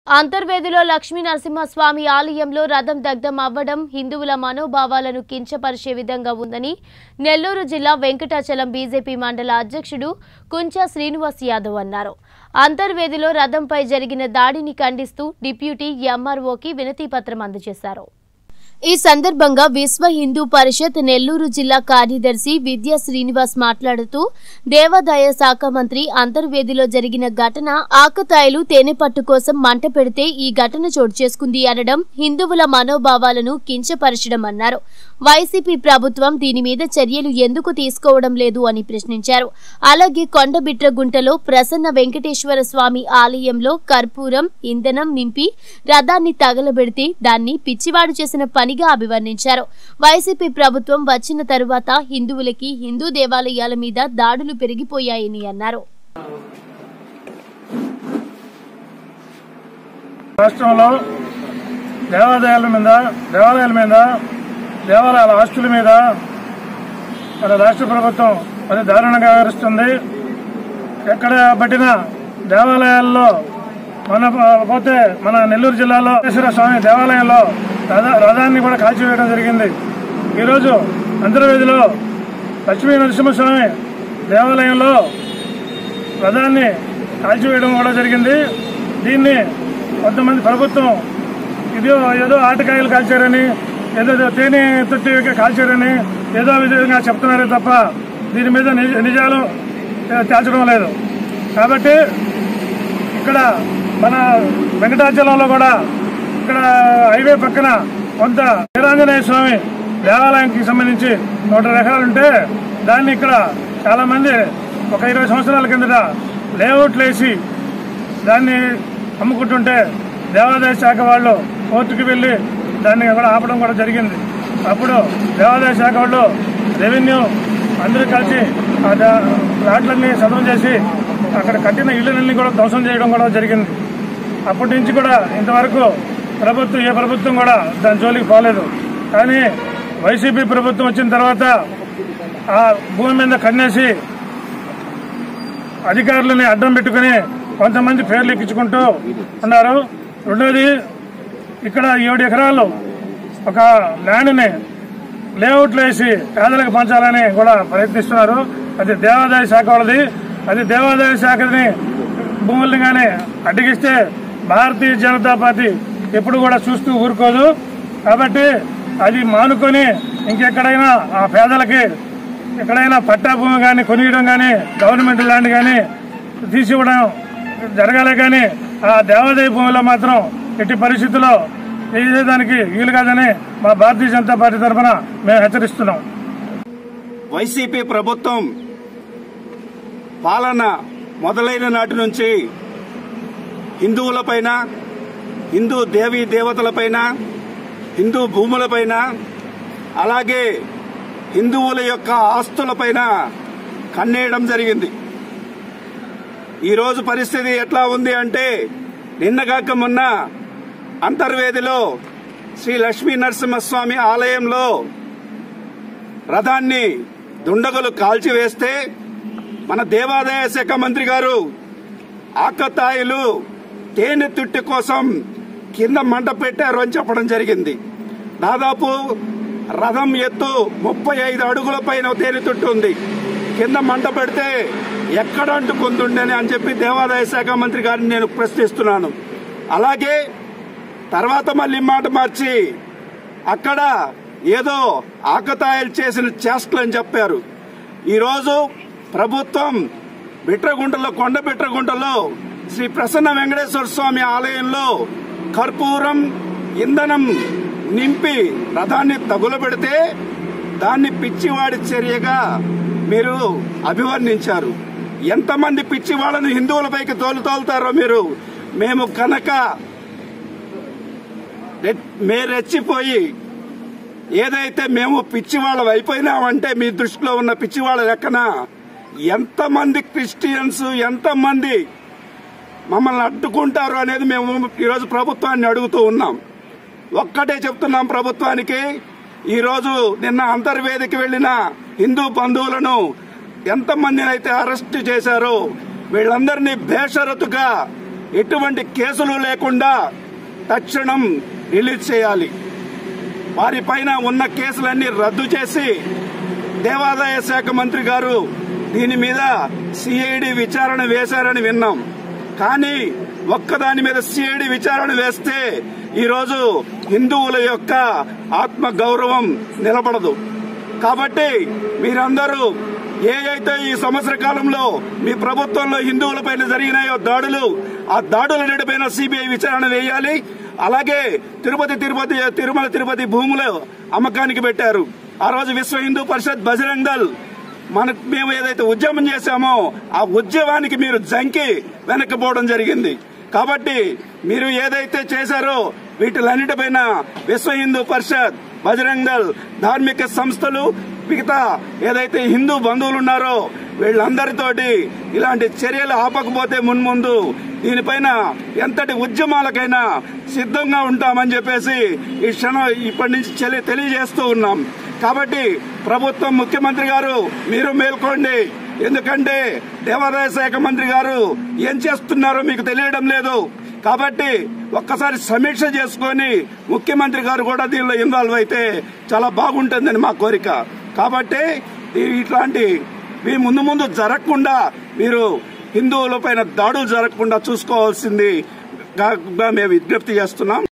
అంతర్వేదిలో లక్ష్మీ నరసింహస్వామి ఆలయంలో రథం దగ్ధం అవ్వడం హిందువుల మనోభావాలను కించపరిచే విధంగా ఉందని నెల్లూరు జిల్లా వెంకటాచలం బీజేపీ మండల అధ్యక్షుడు కుంచా శ్రీనివాస్ యాదవ్ అన్నారు అంతర్వేదిలో రథంపై జరిగిన దాడిని ఖండిస్తూ డిప్యూటీ ఎంఆర్ఓకి వినతి పత్రం అందజేశారు ఈ సందర్భంగా విశ్వ హిందూ పరిషత్ నెల్లూరు జిల్లా కార్యదర్శి విద్యా శ్రీనివాస్ మాట్లాడుతూ దేవాదాయ శాఖ మంత్రి అంతర్వేదిలో జరిగిన ఘటన ఆకతాయిలు తేనెపట్టు కోసం మంట పెడితే ఈ ఘటన చోటు చేసుకుంది అనడం హిందువుల మనోభావాలను కించపరచడం అన్నారు వైసీపీ ప్రభుత్వం దీని మీద చర్యలు ఎందుకు తీసుకోవడం లేదు అని ప్రశ్నించారు అలాగే కొండబిట్రగుంటలో ప్రసన్న వెంకటేశ్వర స్వామి ఆలయంలో కర్పూరం ఇంధనం నింపి రథాన్ని తగలబెడితే దాన్ని పిచ్చివాడు చేసిన పనిగా అభివర్ణించారు వైసీపీ ప్రభుత్వం వచ్చిన తరువాత హిందువులకి హిందూ దేవాలయాల మీద దాడులు పెరిగిపోయాయని అన్నారు రాష్ట్రంలో దేవాలయాల మీద దేవాలయాల మీద దేవాలయాల ఆస్తుల మీద మన రాష్ట్ర ప్రభుత్వం అది దారుణంగా వ్యవహరిస్తుంది ఎక్కడ పట్టిన దేవాలయాల్లో మన పోతే మన నెల్లూరు జిల్లాలో వెంకటేశ్వర స్వామి దేవాలయంలో రథ రథాన్ని కూడా కాల్చివేయడం జరిగింది ఈరోజు అంతర్వేదిలో లక్ష్మీ నరసింహస్వామి దేవాలయంలో రథాన్ని కాల్చివేయడం కూడా జరిగింది దీన్ని కొంతమంది ప్రభుత్వం ఇది ఏదో ఆటకాయలు కాల్చారని ఏదో తేనె తొట్టి కాల్చారని ఏదో విధంగా చెప్తున్నారే తప్ప దీని మీద నిజ- నిజాలు తేల్చడం లేదు కాబట్టి ఇక్కడ మన వెంకటాచలంలో కూడా ఇక్కడ హైవే పక్కన కొంత వీరాంజనేయ స్వామి దేవాలయానికి సంబంధించి నూట రకాలుంటే దాన్ని ఇక్కడ చాలా మంది ఒక ఇరవై సంవత్సరాల కిందట లేఅవుట్లు వేసి దాన్ని అమ్ముకుంటుంటే దేవాదాయ శాఖ వాళ్ళు కోర్టుకు వెళ్లి దాన్ని కూడా ఆపడం కూడా జరిగింది అప్పుడు దేవాదాయ శాఖ వాళ్ళు రెవెన్యూ అందరూ కలిసి ఆ దా- ప్లాట్లన్నీ సదం చేసి అక్కడ కట్టిన ఇళ్లన్నీ కూడా ధ్వంసం చేయడం కూడా జరిగింది అప్పటి నుంచి కూడా ఇంతవరకు ప్రభుత్వం ఏ ప్రభుత్వం కూడా దాని జోలికి పోలేదు కానీ వైసీపీ ప్రభుత్వం వచ్చిన తర్వాత ఆ భూమి మీద కన్నేసి అధికారులని అడ్డం పెట్టుకుని కొంతమంది పేర్లు ఎక్కించుకుంటూ ఉన్నారు రెండోది ఇక్కడ ఏడు ఎకరాలు ఒక ల్యాండ్ని లేఅవుట్లు వేసి పేదలకు పంచాలని కూడా ప్రయత్నిస్తున్నారు అది దేవాదాయ శాఖ వాళ్ళది అది దేవాదాయ శాఖని భూముల్ని కానీ అడ్డగిస్తే భారతీయ జనతా పార్టీ ఎప్పుడు కూడా చూస్తూ ఊరుకోదు కాబట్టి అది మానుకొని ఇంకెక్కడైనా ఆ పేదలకి ఎక్కడైనా పట్టా భూమి కానీ కొనియడం కానీ గవర్నమెంట్ ల్యాండ్ కానీ తీసివ్వడం జరగాలే కానీ ఆ దేవాదాయ భూమిలో మాత్రం ఎట్టి పరిస్థితుల్లో వేసేదానికి వీలు కాదని మా భారతీయ జనతా పార్టీ తరఫున మేము హెచ్చరిస్తున్నాం వైసీపీ ప్రభుత్వం పాలన మొదలైన నాటి నుంచి హిందువులపైన హిందూ దేవీ దేవతలపైన హిందూ భూములపైన అలాగే హిందువుల యొక్క ఆస్తులపైన కన్నేయడం జరిగింది ఈరోజు పరిస్థితి ఎట్లా ఉంది అంటే నిన్నగాక మొన్న అంతర్వేదిలో శ్రీ లక్ష్మీ నరసింహస్వామి ఆలయంలో రథాన్ని దుండగులు కాల్చివేస్తే మన దేవాదాయ శాఖ మంత్రి గారు ఆకతాయిలు తేనె తుట్టి కోసం కింద మంట పెట్టారు అని చెప్పడం జరిగింది దాదాపు రథం ఎత్తు ముప్పై ఐదు అడుగుల పైన తేనె తుట్టు ఉంది కింద మంట పెడితే ఎక్కడ అంటుకుంటుండని అని చెప్పి దేవాదాయ శాఖ మంత్రి గారిని నేను ప్రశ్నిస్తున్నాను అలాగే తర్వాత మళ్ళీ మాట మార్చి అక్కడ ఏదో ఆకతాయిలు చేసిన చేష్టలు అని చెప్పారు ఈరోజు ప్రభుత్వం బిట్రగుంటలో కొండ బిట్రగుంటలో శ్రీ ప్రసన్న వెంకటేశ్వర స్వామి ఆలయంలో కర్పూరం ఇంధనం నింపి రథాన్ని తగులబెడితే దాన్ని పిచ్చివాడి చర్యగా మీరు అభివర్ణించారు ఎంతమంది పిచ్చి వాళ్ళను హిందువులపైకి తోలు తోలుతారో మీరు మేము కనుక రె- మే రెచ్చిపోయి ఏదైతే మేము పిచ్చివాళ్ళం అయిపోయినామంటే మీ దృష్టిలో ఉన్న పిచ్చివాళ్ళ లెక్కన ఎంతమంది క్రిస్టియన్స్ ఎంతమంది మమ్మల్ని అడ్డుకుంటారు అనేది మేము ఈరోజు ప్రభుత్వాన్ని అడుగుతూ ఉన్నాం ఒక్కటే చెప్తున్నాం ప్రభుత్వానికి ఈరోజు నిన్న అంతర్వేదికి వెళ్లిన హిందూ బంధువులను ఎంతమందిని అయితే అరెస్ట్ చేశారో వీళ్ళందరినీ బేషరతుగా ఎటువంటి కేసులు లేకుండా తక్షణం రిలీజ్ చేయాలి వారి పైన ఉన్న కేసులన్నీ రద్దు చేసి దేవాదాయ శాఖ మంత్రి గారు దీని మీద సిఐడి విచారణ వేశారని విన్నాం కానీ ఒక్కదాని మీద సిఐడి విచారణ వేస్తే ఈరోజు హిందువుల యొక్క ఆత్మ గౌరవం నిలబడదు కాబట్టి మీరందరూ ఏ అయితే ఈ సంవత్సర కాలంలో మీ ప్రభుత్వంలో హిందువులపైన జరిగినాయో దాడులు ఆ దాడులన్నిటిపైన సిబిఐ విచారణ వేయాలి అలాగే తిరుపతి తిరుపతి తిరుమల తిరుపతి భూములు అమ్మకానికి పెట్టారు ఆ రోజు విశ్వ హిందూ పరిషత్ బజరంగ్ దల్ మన మేము ఏదైతే ఉద్యమం చేశామో ఆ ఉద్యమానికి మీరు జంకి వెనక్కిపోవడం జరిగింది కాబట్టి మీరు ఏదైతే చేశారో వీటిలన్నిటిపైన విశ్వ హిందూ పరిషత్ బజరంగ్ దల్ ధార్మిక సంస్థలు మిగతా ఏదైతే హిందూ బంధువులు ఉన్నారో వీళ్ళందరితోటి ఇలాంటి చర్యలు ఆపకపోతే మున్ముందు దీనిపైన ఎంతటి ఉద్యమాలకైనా సిద్ధంగా ఉంటామని చెప్పేసి ఈ క్షణం ఇప్పటి నుంచి చెలి- తెలియజేస్తూ ఉన్నాం కాబట్టి ప్రభుత్వం ముఖ్యమంత్రి గారు మీరు మేల్కోండి ఎందుకంటే దేవాదాయ శాఖ మంత్రి గారు ఏం చేస్తున్నారో మీకు తెలియడం లేదు కాబట్టి ఒక్కసారి సమీక్ష చేసుకొని ముఖ్యమంత్రి గారు కూడా దీనిలో ఇన్వాల్వ్ అయితే చాలా బాగుంటుందని మా కోరిక కాబట్టి ఈ- ఇట్లాంటి మీ ముందు ముందు జరగకుండా మీరు హిందువులపైన దాడులు జరగకుండా చూసుకోవాల్సింది గా- గా మేము విజ్ఞప్తి చేస్తున్నాం